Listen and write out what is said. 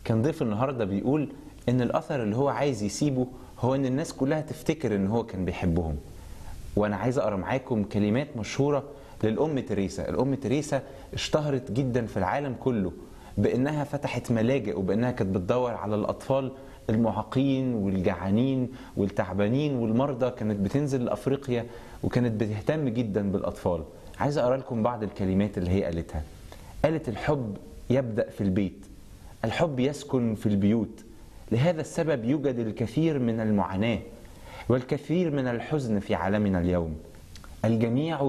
كان ضيف النهارده بيقول ان الاثر اللي هو عايز يسيبه هو ان الناس كلها تفتكر ان هو كان بيحبهم وانا عايز اقرا معاكم كلمات مشهوره للام تريسا الام تريسا اشتهرت جدا في العالم كله بانها فتحت ملاجئ وبانها كانت بتدور على الاطفال المعاقين والجعانين والتعبانين والمرضى كانت بتنزل لافريقيا وكانت بتهتم جدا بالاطفال عايز اقرا لكم بعض الكلمات اللي هي قالتها قالت الحب يبدا في البيت الحب يسكن في البيوت لهذا السبب يوجد الكثير من المعاناه والكثير من الحزن في عالمنا اليوم الجميع